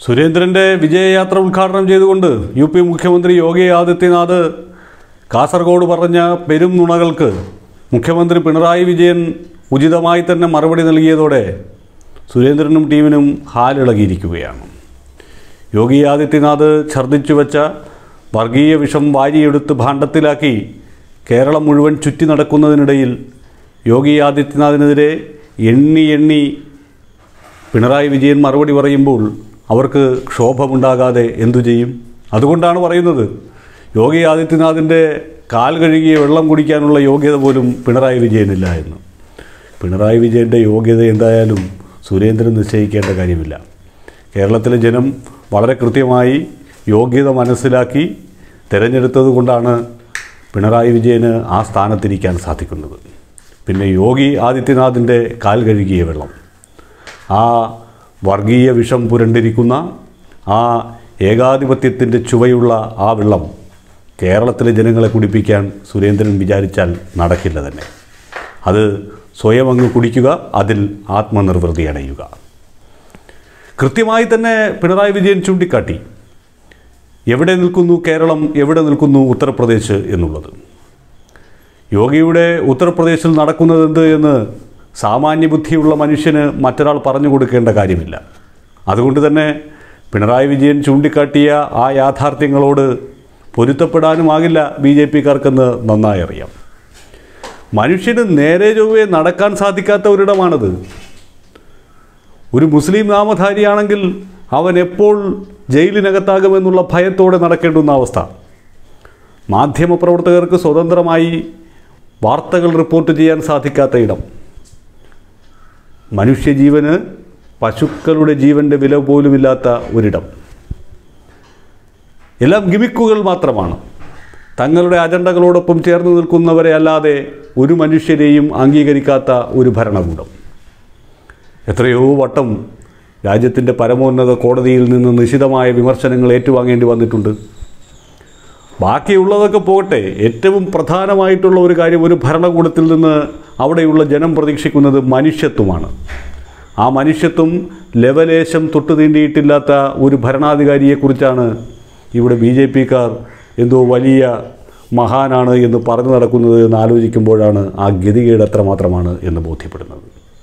സുരേന്ദ്രൻ്റെ വിജയയാത്ര ഉദ്ഘാടനം ചെയ്തുകൊണ്ട് U P മുഖ്യമന്ത്രി യോഗി ആദിത്യനാഥ് കാസർഗോഡ് പറഞ്ഞ പെരും നുണകൾക്ക് മുഖ്യമന്ത്രി പിണറായി വിജയൻ ഉചിതമായി തന്നെ മറുപടി നൽകിയതോടെ സുരേന്ദ്രനും ടീമിനും ഹാലിളകിയിരിക്കുകയാണ് യോഗി ആദിത്യനാഥ് ഛർദ്ദിച്ചു വെച്ച വർഗീയ വിഷം വാരിയെടുത്ത് ഭാണ്ഡത്തിലാക്കി കേരളം മുഴുവൻ ചുറ്റി നടക്കുന്നതിനിടയിൽ യോഗി ആദിത്യനാഥിനെതിരെ എണ്ണി എണ്ണി പിണറായി വിജയൻ മറുപടി പറയുമ്പോൾ അവർക്ക് ക്ഷോഭമുണ്ടാകാതെ എന്തു ചെയ്യും അതുകൊണ്ടാണ് പറയുന്നത് യോഗി ആദിത്യനാഥിൻ്റെ കാൽ കഴുകിയ വെള്ളം കുടിക്കാനുള്ള യോഗ്യത പോലും പിണറായി വിജയനില്ല എന്ന് പിണറായി വിജയൻ്റെ യോഗ്യത എന്തായാലും സുരേന്ദ്രൻ നിശ്ചയിക്കേണ്ട കാര്യമില്ല കേരളത്തിലെ ജനം വളരെ കൃത്യമായി യോഗ്യത മനസ്സിലാക്കി തിരഞ്ഞെടുത്തത് കൊണ്ടാണ് പിണറായി വിജയന് ആ സ്ഥാനത്തിരിക്കാൻ സാധിക്കുന്നത് പിന്നെ യോഗി ആദിത്യനാഥിൻ്റെ കാൽ കഴുകിയ വെള്ളം ആ വർഗീയ വിഷം പുരണ്ടിരിക്കുന്ന ആ ഏകാധിപത്യത്തിൻ്റെ ചുവയുള്ള ആ വെള്ളം കേരളത്തിലെ ജനങ്ങളെ കുടിപ്പിക്കാൻ സുരേന്ദ്രൻ വിചാരിച്ചാൽ നടക്കില്ല തന്നെ അത് സ്വയം അങ്ങ് കുടിക്കുക അതിൽ ആത്മനിർവൃതി അടയുക കൃത്യമായി തന്നെ പിണറായി വിജയൻ ചൂണ്ടിക്കാട്ടി എവിടെ നിൽക്കുന്നു കേരളം എവിടെ നിൽക്കുന്നു ഉത്തർപ്രദേശ് എന്നുള്ളത് യോഗിയുടെ ഉത്തർപ്രദേശിൽ നടക്കുന്നതെന്ത് എന്ന് സാമാന്യ ബുദ്ധിയുള്ള മനുഷ്യന് മറ്റൊരാൾ പറഞ്ഞു കൊടുക്കേണ്ട കാര്യമില്ല അതുകൊണ്ട് തന്നെ പിണറായി വിജയൻ ചൂണ്ടിക്കാട്ടിയ ആ യാഥാർത്ഥ്യങ്ങളോട് പൊരുത്തപ്പെടാനുമാകില്ല ബി ജെ പിക്കാർക്കെന്ന് നന്നായി അറിയാം മനുഷ്യന് നേരെ ചൊവ്വേ നടക്കാൻ സാധിക്കാത്ത ഒരിടമാണത് ഒരു മുസ്ലിം നാമധാരിയാണെങ്കിൽ അവൻ എപ്പോൾ ജയിലിനകത്താകുമെന്നുള്ള ഭയത്തോടെ നടക്കേണ്ടുന്ന അവസ്ഥ മാധ്യമപ്രവർത്തകർക്ക് സ്വതന്ത്രമായി വാർത്തകൾ റിപ്പോർട്ട് ചെയ്യാൻ സാധിക്കാത്ത ഇടം മനുഷ്യജീവന് പശുക്കളുടെ ജീവൻ്റെ വില പോലുമില്ലാത്ത ഒരിടം എല്ലാം ഗിമിക്കുകൾ മാത്രമാണ് തങ്ങളുടെ അജണ്ടകളോടൊപ്പം ചേർന്ന് നിൽക്കുന്നവരെ അല്ലാതെ ഒരു മനുഷ്യരെയും അംഗീകരിക്കാത്ത ഒരു ഭരണകൂടം എത്രയോ വട്ടം രാജ്യത്തിൻ്റെ പരമോന്നത കോടതിയിൽ നിന്ന് നിശിതമായ വിമർശനങ്ങൾ ഏറ്റുവാങ്ങേണ്ടി വന്നിട്ടുണ്ട് ബാക്കിയുള്ളതൊക്കെ പോകട്ടെ ഏറ്റവും പ്രധാനമായിട്ടുള്ള ഒരു കാര്യം ഒരു ഭരണകൂടത്തിൽ നിന്ന് അവിടെയുള്ള ജനം പ്രതീക്ഷിക്കുന്നത് മനുഷ്യത്വമാണ് ആ മനുഷ്യത്വം ലെവലേശം തൊട്ടു തീണ്ടിയിട്ടില്ലാത്ത ഒരു ഭരണാധികാരിയെക്കുറിച്ചാണ് ഇവിടെ ബി ജെ പിക്കാർ എന്തോ വലിയ മഹാനാണ് എന്ന് പറഞ്ഞു നടക്കുന്നത് എന്ന് ആലോചിക്കുമ്പോഴാണ് ആ ഗതികേട് എത്രമാത്രമാണ് എന്ന് ബോധ്യപ്പെടുന്നത്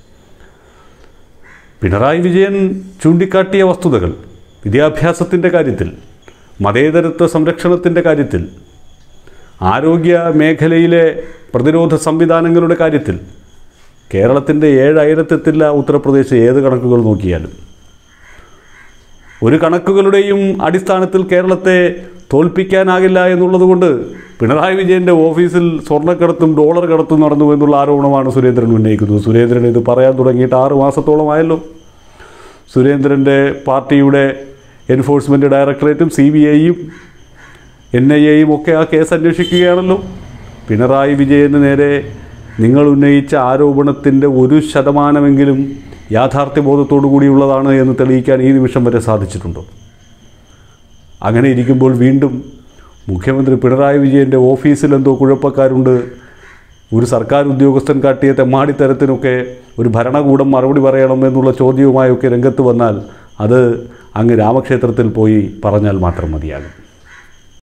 പിണറായി വിജയൻ ചൂണ്ടിക്കാട്ടിയ വസ്തുതകൾ വിദ്യാഭ്യാസത്തിൻ്റെ കാര്യത്തിൽ മതേതരത്വ സംരക്ഷണത്തിൻ്റെ കാര്യത്തിൽ ആരോഗ്യ മേഖലയിലെ പ്രതിരോധ സംവിധാനങ്ങളുടെ കാര്യത്തിൽ കേരളത്തിൻ്റെ ഏഴായിരത്തെത്തില്ല ഉത്തർപ്രദേശ് ഏത് കണക്കുകൾ നോക്കിയാലും ഒരു കണക്കുകളുടെയും അടിസ്ഥാനത്തിൽ കേരളത്തെ തോൽപ്പിക്കാനാകില്ല എന്നുള്ളതുകൊണ്ട് പിണറായി വിജയൻ്റെ ഓഫീസിൽ സ്വർണ്ണക്കടത്തും ഡോളർ കടത്തും നടന്നു എന്നുള്ള ആരോപണമാണ് സുരേന്ദ്രൻ ഉന്നയിക്കുന്നത് സുരേന്ദ്രൻ ഇത് പറയാൻ തുടങ്ങിയിട്ട് ആറ് മാസത്തോളമായല്ലോ സുരേന്ദ്രൻ്റെ പാർട്ടിയുടെ എൻഫോഴ്സ്മെൻറ്റ് ഡയറക്ടറേറ്റും സി ബി ഐയും എൻ ഐ എയും ഒക്കെ ആ കേസ് അന്വേഷിക്കുകയാണല്ലോ പിണറായി വിജയന് നേരെ നിങ്ങൾ ഉന്നയിച്ച ആരോപണത്തിൻ്റെ ഒരു ശതമാനമെങ്കിലും യാഥാർത്ഥ്യബോധത്തോടു കൂടിയുള്ളതാണ് എന്ന് തെളിയിക്കാൻ ഈ നിമിഷം വരെ സാധിച്ചിട്ടുണ്ടോ അങ്ങനെ ഇരിക്കുമ്പോൾ വീണ്ടും മുഖ്യമന്ത്രി പിണറായി വിജയൻ്റെ ഓഫീസിൽ എന്തോ കുഴപ്പക്കാരുണ്ട് ഒരു സർക്കാർ ഉദ്യോഗസ്ഥൻ കാട്ടിയ തെമ്മാടിത്തരത്തിനൊക്കെ ഒരു ഭരണകൂടം മറുപടി പറയണം എന്നുള്ള ചോദ്യവുമായൊക്കെ രംഗത്ത് വന്നാൽ അത് അങ്ങ് രാമക്ഷേത്രത്തിൽ പോയി പറഞ്ഞാൽ മാത്രം മതിയാകും